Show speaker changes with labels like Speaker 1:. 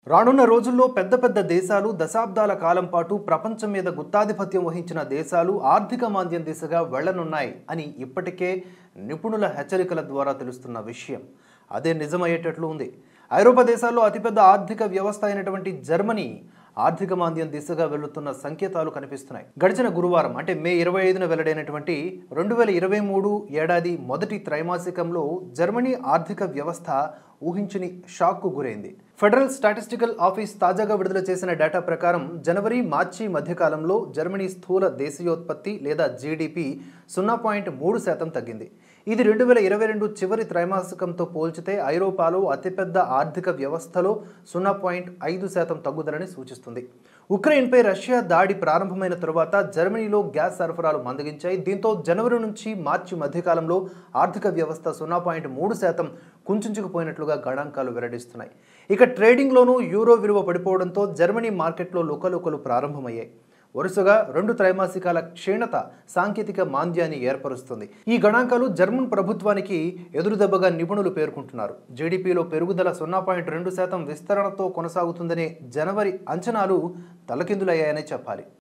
Speaker 1: రానున్న రోజుల్లో పెద్ద పెద్ద దేశాలు దశాబ్దాల కాలం పాటు ప్రపంచం మీద గుత్తాధిపత్యం వహించిన దేశాలు ఆర్థిక మాంద్యం దిశగా వెళ్లనున్నాయి అని ఇప్పటికే నిపుణుల హెచ్చరికల ద్వారా తెలుస్తున్న విషయం అదే నిజమయ్యేటట్లు ఉంది ఐరోపా దేశాల్లో అతిపెద్ద ఆర్థిక వ్యవస్థ అయినటువంటి జర్మనీ ఆర్థిక మాంద్యం దిశగా వెళ్తున్న సంకేతాలు కనిపిస్తున్నాయి గడిచిన గురువారం అంటే మే ఇరవై ఐదున వెల్లడైనటువంటి రెండు వేల ఇరవై మూడు ఏడాది మొదటి త్రైమాసికంలో జర్మనీ ఆర్థిక వ్యవస్థ ఊహించని షాక్కు గురైంది ఫెడరల్ స్టాటిస్టికల్ ఆఫీస్ తాజాగా విడుదల చేసిన డేటా ప్రకారం జనవరి మార్చి మధ్యకాలంలో జర్మనీ స్థూల దేశీయోత్పత్తి లేదా జీడిపి సున్నా పాయింట్ మూడు శాతం తగ్గింది ఇది రెండు వేల ఇరవై రెండు చివరి త్రైమాసికంతో పోల్చితే ఐరోపాలో అతిపెద్ద ఆర్థిక వ్యవస్థలో సున్నా పాయింట్ ఐదు శాతం తగ్గుదలని సూచిస్తుంది ఉక్రెయిన్పై రష్యా దాడి ప్రారంభమైన తరువాత జర్మనీలో గ్యాస్ సరఫరాలు మందగించాయి దీంతో జనవరి నుంచి మార్చి మధ్యకాలంలో ఆర్థిక వ్యవస్థ సున్నా పాయింట్ మూడు శాతం కుంచుకుపోయినట్లుగా గణాంకాలు వెల్లడిస్తున్నాయి ఇక ట్రేడింగ్లోనూ యూరో విలువ పడిపోవడంతో జర్మనీ మార్కెట్లో లుకలుకలు ప్రారంభమయ్యాయి వరుసగా రెండు త్రైమాసికాల క్షీణత సాంకేతిక మాంద్యాన్ని ఏర్పరుస్తుంది ఈ గణాంకాలు జర్మన్ ప్రభుత్వానికి ఎదురుదెబ్బగా నిపుణులు పేర్కొంటున్నారు జీడిపిలో పెరుగుదల సున్నా పాయింట్ రెండు శాతం విస్తరణతో కొనసాగుతుందనే జనవరి అంచనాలు తలకిందులయ్యాయనే చెప్పాలి